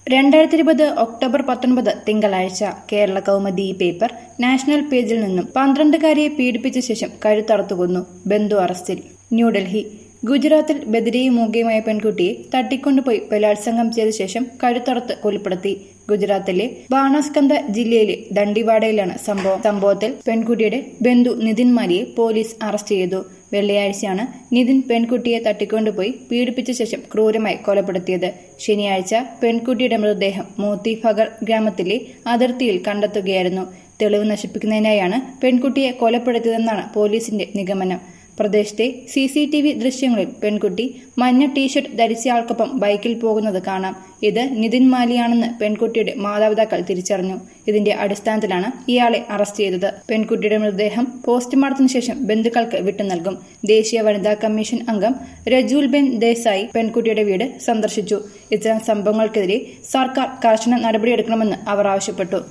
രണ്ടായിരത്തി ഇരുപത് ഒക്ടോബർ പത്തൊൻപത് തിങ്കളാഴ്ച കേരള കൗമുദി പേപ്പർ നാഷണൽ പേജിൽ നിന്നും പന്ത്രണ്ടുകാരിയെ പീഡിപ്പിച്ച ശേഷം കഴുത്തറുത്തു കൊന്നു ബന്ധു അറസ്റ്റിൽ ന്യൂഡൽഹി ഗുജറാത്തിൽ ബദിരയും മൂകയുമായ പെൺകുട്ടിയെ തട്ടിക്കൊണ്ടുപോയി ബലാത്സംഗം ചെയ്ത ശേഷം കഴുത്തറുത്ത് കൊലപ്പെടുത്തി ഗുജറാത്തിലെ ബാണസ്കന്ദ ജില്ലയിലെ ദണ്ഡിവാഡയിലാണ് സംഭവം സംഭവത്തിൽ പെൺകുട്ടിയുടെ ബന്ധു നിതിൻ മാലിയെ പോലീസ് അറസ്റ്റ് ചെയ്തു വെള്ളിയാഴ്ചയാണ് നിതിൻ പെൺകുട്ടിയെ തട്ടിക്കൊണ്ടുപോയി പീഡിപ്പിച്ച ശേഷം ക്രൂരമായി കൊലപ്പെടുത്തിയത് ശനിയാഴ്ച പെൺകുട്ടിയുടെ മൃതദേഹം മോത്തി ഫഗർ ഗ്രാമത്തിലെ അതിർത്തിയിൽ കണ്ടെത്തുകയായിരുന്നു തെളിവ് നശിപ്പിക്കുന്നതിനായാണ് പെൺകുട്ടിയെ കൊലപ്പെടുത്തിയതെന്നാണ് പോലീസിന്റെ നിഗമനം പ്രദേശത്തെ സി സി ടി വി ദൃശ്യങ്ങളിൽ പെൺകുട്ടി മഞ്ഞ ടീഷർട്ട് ധരിച്ചയാൾക്കൊപ്പം ബൈക്കിൽ പോകുന്നത് കാണാം ഇത് നിതിൻ മാലിയാണെന്ന് പെൺകുട്ടിയുടെ മാതാപിതാക്കൾ തിരിച്ചറിഞ്ഞു ഇതിന്റെ അടിസ്ഥാനത്തിലാണ് ഇയാളെ അറസ്റ്റ് ചെയ്തത് പെൺകുട്ടിയുടെ മൃതദേഹം പോസ്റ്റ്മോർട്ടത്തിന് ശേഷം ബന്ധുക്കൾക്ക് വിട്ടു നൽകും ദേശീയ വനിതാ കമ്മീഷൻ അംഗം രജൂൽ ബെൻ ദേശായി പെൺകുട്ടിയുടെ വീട് സന്ദർശിച്ചു ഇത്തരം സംഭവങ്ങൾക്കെതിരെ സർക്കാർ കർശന നടപടിയെടുക്കണമെന്ന് അവർ ആവശ്യപ്പെട്ടു